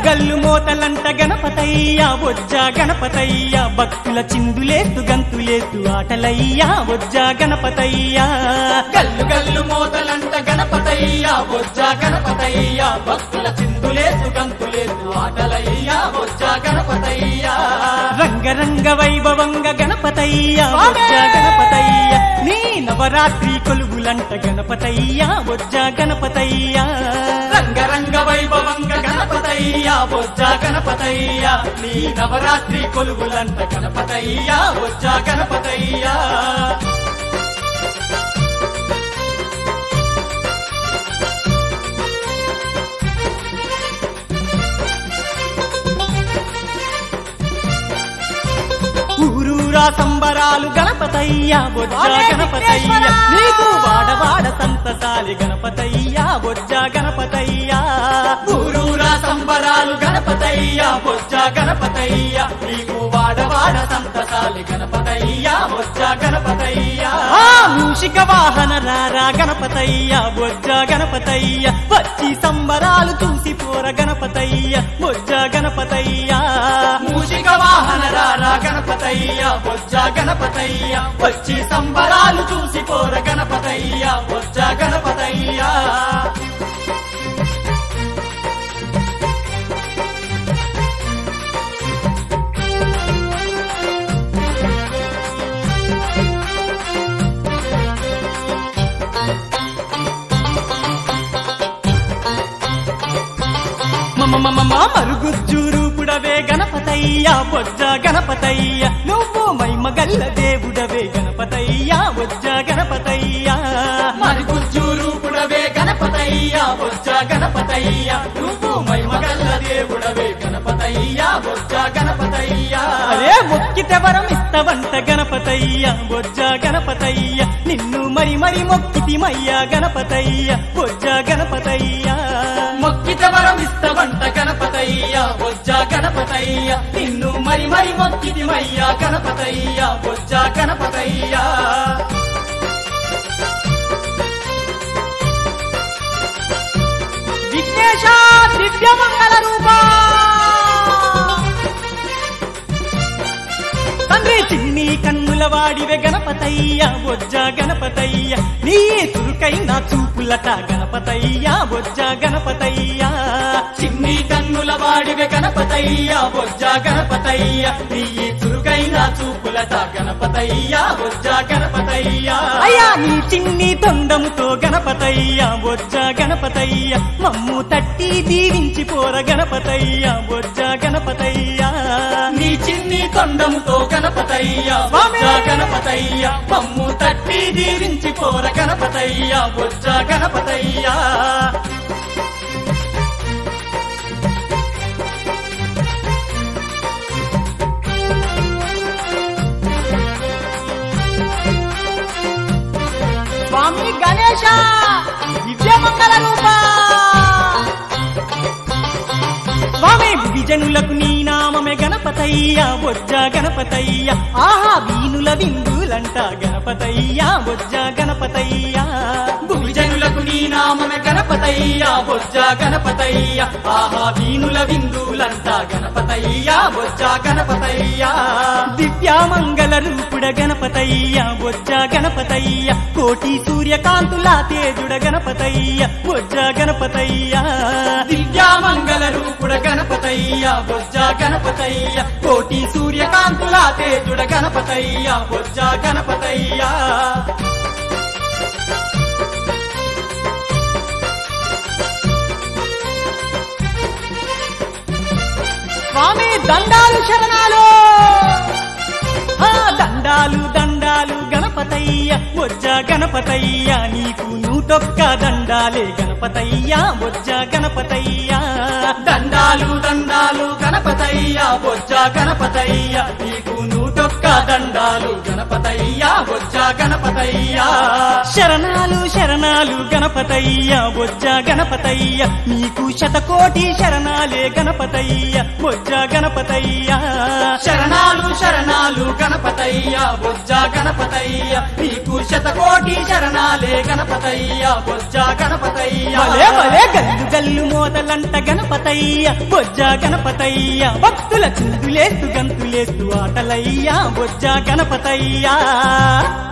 గల్లు మోతలంట గణపతయ్య బొజ్జ గణపతయ్య భక్తుల చిందులేస్తు గంతులేస్తు ఆటలయ్యా బొజ్జ గణపతయ్య గల్లు గల్లు మోతలంట గణపతయ్య బొజ్జ గణపతయ్య భక్తుల చిందులేసు గంతులేసు ఆటలయ్య బొజ్జ గణపతయ్య రంగరంగ వైభవంగ గణపతయ్య బొజ్జ గణపతయ్య నీ నవరాత్రి కొలుగులంట గణపతయ్య బొజ్జ గణపతయ్య రంగరంగ వైభవంగ గణపతయ్య బొజ్జ గణపతయ్య నీ నవరాత్రి కొలుగులంట గణపతయ్య బొజ్జ గణపతయ్య ఊరూరా సంబరాలు గణపతయ్య బొజ్జ గణపతయ్య నీకు వాడవాడ సంతసాలి గణపతయ్య బొజ్జ గణపతయ్య ఊరూరా సంబరాలు గణపతయ్య బొజ్జ గణపతయ్య నీకు వాడవాడ సంతసాలి గణపతయ్య బొజ్జ గణపతయ్య ఆ మూషిక వాహన రారా గణపతయ్య బొజ్జ గణపతయ్య వచ్చి సంబరాలు చూసి పోర గణపతయ్య బొజ్జ గణపతయ్య మూషిక వాహన రారా గణపతయ్య బొజ్జ గణపతయ్య వచ్చి సంబరాలు చూసి పోర గణపతయ్య బొజ్జ గణపతయ్య మమ మమ మా మరుగుజ్జూరు పుడవే గణపతయ్య బొజ్జ గణపతయ్య నువ్వు మైమ గల్ల దేవుడవే గణపతయ్య బొజ్జ గణపతయ్య మరి గుజ్జూరు పుడవే గణపతయ్య బొజ్జ గణపతయ్య నువ్వు మైమగల్ల దేవుడవే గణపతయ్య బొజ్జ గణపతయ్య అరే మొక్కితే వరం ఇస్తవంట గణపతయ్య బొజ్జ గణపతయ్య నిన్ను మరి మరి మొక్కితిమయ్యా గణపతయ్య బొజ్జ గణపతయ్య మొక్కిత వరం ఇస్తవంట గణపతయ్య బొజ్జ గణపతయ్య నిన్ను మరి మరి మొక్కితిమయ్యా గణపతయ్య బొజ్జ గణపతయ్య విఘ్నేశ దివ్య మంగళ రూపా తండ్రి చిన్ని కన్నుల వాడివే గణపతయ్య బొజ్జ గణపతయ్య నీ చురుకైన చూపులట గణపతయ్య బొజ్జ గణపతయ్య చిన్ని కన్నుల వాడివే గణపతయ్య బొజ్జ గణపతయ్య నీ చురుకైన చూపులత గణపతయ్య బొజ్జ గణపతయ్య అయ్యా నీ చిన్ని తొండముతో గణపతయ్య బొజ్జ గణపతయ్య మమ్ము తట్టి దీవించి పోర గణపతయ్య బొజ్జ గణపతయ్య నీ చిన్ని కొండముతో గణపతయ్య బొజ్జ గణపతయ్య పమ్ము తట్టి దీవించి పోర గణపతయ్య బొజ్జ గణపతయ్య స్వామి గణేశ దివ్య మంగళ రూప స్వామి విజనులకు నీ నామమే గణపతయ్య బొజ్జ గణపతయ్య ఆహా వీనుల విందులంట గణపతయ్య బొజ్జ గణపతయ్య భుజనులకు నీ నామమే గణపతయ్య బొజ్జ గణపతయ్య ఆహా వీనుల విందులంట గణపతయ్య బొజ్జ గణపతయ్య దివ్యామంగళ రూపుడ గణపతయ్య బొజ్జ గణపతయ్య కోటి సూర్యకాంతుల తేజుడ గణపతయ్య బొజ్జ గణపతయ్య దివ్యామంగళ రూపుడ గణపతయ్య బొజ్జ గణపతయ్య కోటి సూర్యకాంతుల తేజుడ గణపతయ్య బొజ్జ గణపతయ్య స్వామి దండాలు శరణాలు ఆ దండాలు దండాలు గణపతయ్య బొజ్జ గణపతయ్య నీకు నూటొక్క దండాలే గణపతయ్య బొజ్జ గణపతయ్య దండాలు దండాలు గణపతయ్య బొజ్జ గణపతయ్య నీకు నూటొక్క దండాలు గణపతయ్య బొజ్జ గణపతయ్య శరణాలు శరణాలు గణపతయ్య బొజ్జ గణపతయ్య నీకు శతకోటి శరణాలే గణపతయ్య బొజ్జ గణపతయ్య శరణాలు శరణాలు గణపతయ్య గణపతయ్య బొజ్జ గణపతయ్య నీకు శతకోటి శరణాలే గణపతయ్య బొజ్జ గణపతయ్య భలే భలే గల్లు గల్లు మోతలంట గణపతయ్య బొజ్జ గణపతయ్య భక్తుల చిందులేస్తూ గంతులేస్తూ ఆటలయ్యా బొజ్జ గణపతయ్యా